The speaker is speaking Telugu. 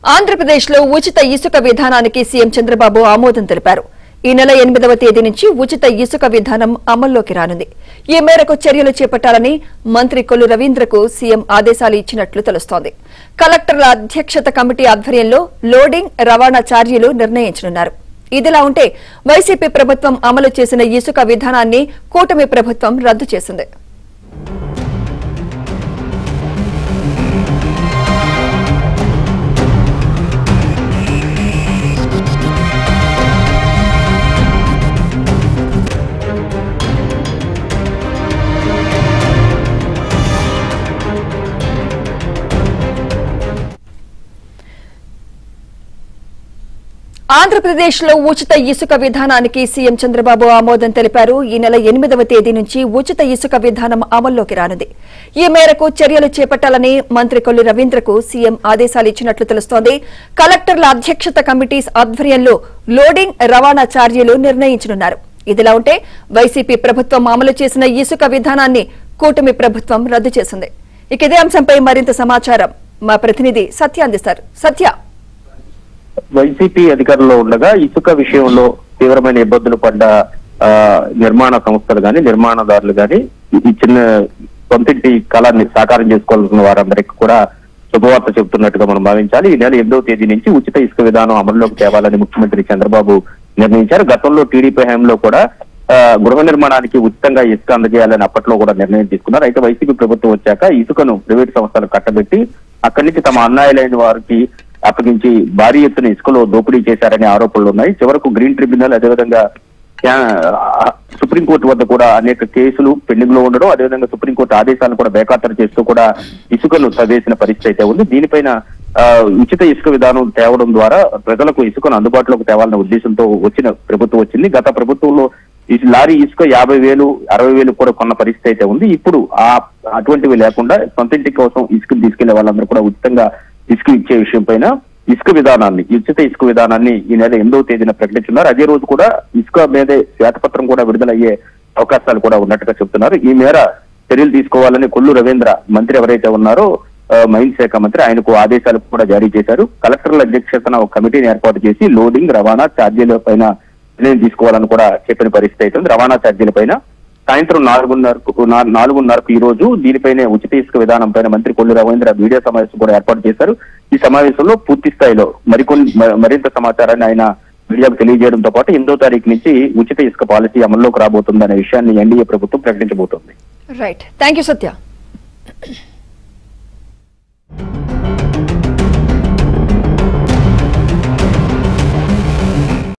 ఆంధ్రప్రదేశ్లో ఉచిత ఇసుక విధానానికి సీఎం చంద్రబాబు ఆమోదం తెలిపారు ఈ నెల ఎనిమిదవ తేదీ నుంచి ఉచిత ఇసుక విధానం అమల్లోకి రానుంది ఈ మేరకు చర్యలు చేపట్టాలని మంత్రి కొల్లు రవీంద్రకు సీఎం ఆదేశాలు ఇచ్చినట్లు తెలుస్తోంది కలెక్టర్ల అధ్యక్షత కమిటీ ఆధ్వర్యంలో లోడింగ్ రవాణా ఛార్జీలు నిర్ణయించనున్నారు ఇదిలా ఉంటే వైసీపీ ప్రభుత్వం అమలు చేసిన ఇసుక విధానాన్ని కూటమి ప్రభుత్వం రద్దు చేసింది ఆంధ్రప్రదేశ్లో ఉచిత ఇసుక విధానానికి సీఎం చంద్రబాబు ఆమోదం తెలిపారు ఈ నెల ఎనిమిదవ తేదీ నుంచి ఉచిత ఇసుక విధానం అమల్లోకి రానుంది ఈ మేరకు చర్యలు చేపట్టాలని మంత్రి కొల్లు రవీంద్రకు సీఎం ఆదేశాలు ఇచ్చినట్లు తెలుస్తోంది కలెక్టర్ల అధ్యక్షత కమిటీస్ ఆధ్వర్యంలో లోడింగ్ రవాణా ఛార్జీలు నిర్ణయించనున్నారు ఇదిలా ఉంటే వైసీపీ ప్రభుత్వం అమలు చేసిన ఇసుక విధానాన్ని కూటమి ప్రభుత్వం రద్దు చేసింది ఇక ఇదే అంశంపై మరింత సమాచారం మా ప్రతినిధి సత్య అందిస్తారు సత్య వైసీపీ అధికారంలో ఉండగా ఇసుక విషయంలో తీవ్రమైన ఇబ్బందులు పడ్డ ఆ, నిర్మాణ సంస్థలు గాని నిర్మాణదారులు గాని ఈ చిన్న సొంతింటి కళాన్ని సాకారం చేసుకోవాల్సిన వారందరికీ కూడా శుభవార్త చెబుతున్నట్టుగా మనం భావించాలి ఈ నెల ఎనిమిదవ తేదీ నుంచి ఉచిత ఇసుక విధానం అమల్లోకి తేవాలని ముఖ్యమంత్రి చంద్రబాబు నిర్ణయించారు గతంలో టీడీపీ హయాంలో కూడా ఆ, గృహ నిర్మాణానికి ఉచితంగా ఇసుక అందజేయాలని అప్పట్లో కూడా నిర్ణయం తీసుకున్నారు అయితే వైసీపీ ప్రభుత్వం వచ్చాక ఇసుకను ప్రైవేట్ సంస్థలు కట్టబెట్టి అక్కడి నుంచి తమ అన్యాయులైన వారికి అప్పగించి భారీ ఎత్తున ఇసుకలో దోపిడీ చేశారనే ఆరోపణలు ఉన్నాయి చివరకు గ్రీన్ ట్రిబ్యునల్ అదేవిధంగా ఆ, సుప్రీంకోర్టు వద్ద కూడా అనేక కేసులు పెండింగ్ లో ఉండడం అదేవిధంగా సుప్రీంకోర్టు ఆదేశాలను కూడా బేఖాతరు చేస్తూ కూడా ఇసుకను చదివేసిన పరిస్థితి అయితే ఉంది దీనిపైన ఆ, ఉచిత ఇసుక విధానం తేవడం ద్వారా ప్రజలకు ఇసుకను అందుబాటులోకి తేవాలనే ఉద్దేశంతో వచ్చిన ప్రభుత్వం వచ్చింది గత ప్రభుత్వంలో ఈ లారీ ఇసుక యాభై వేలు అరవై వేలు కూడా కొన్న పరిస్థితి అయితే ఉంది ఇప్పుడు ఆ అటువంటివి లేకుండా సొంత ఇంటి కోసం ఇసుకను తీసుకెళ్లే వాళ్ళందరూ కూడా ఉచితంగా ఇసుక ఇచ్చే విషయం పైన ఇసుక విధానాన్ని ఉచిత ఇసుక విధానాన్ని ఈ నెల ఎనిమిదవ తేదీన ప్రకటించున్నారు అదే రోజు కూడా ఇసుక మీదే శ్వేతపత్రం కూడా విడుదలయ్యే అవకాశాలు కూడా ఉన్నట్టుగా చెప్తున్నారు ఈ మేర చర్యలు తీసుకోవాలని కొల్లు రవీంద్ర మంత్రి ఎవరైతే ఉన్నారో ఆ, మైన్స్ శాఖ మంత్రి ఆయనకు ఆదేశాలు కూడా జారీ చేశారు కలెక్టర్ల అధ్యక్షతన ఒక కమిటీని ఏర్పాటు చేసి లోడింగ్ రవాణా ఛార్జీల పైన నిర్ణయం తీసుకోవాలని కూడా చెప్పిన పరిస్థితి అయితే ఉంది రవాణా ఛార్జీల పైన సాయంత్రం నాలుగున్నరకు నా- నాలుగున్నరకు ఈ రోజు దీనిపైనే ఉచిత ఇసుక విధానం పైన మంత్రి కొల్లు రవీంద్ర మీడియా సమావేశం కూడా ఏర్పాటు చేశారు ఈ సమావేశంలో పూర్తి స్థాయిలో మరికొన్ని మ- మరింత సమాచారాన్ని ఆయన మీడియాకు తెలియజేయడంతో పాటు ఎనిమిదో తారీఖు నుంచి ఉచిత ఇసుక పాలసీ అమల్లోకి రాబోతుందనే విషయాన్ని ఎన్డీఏ ప్రభుత్వం ప్రకటించబోతోంది రైట్ థ్యాంక్ యూ సత్య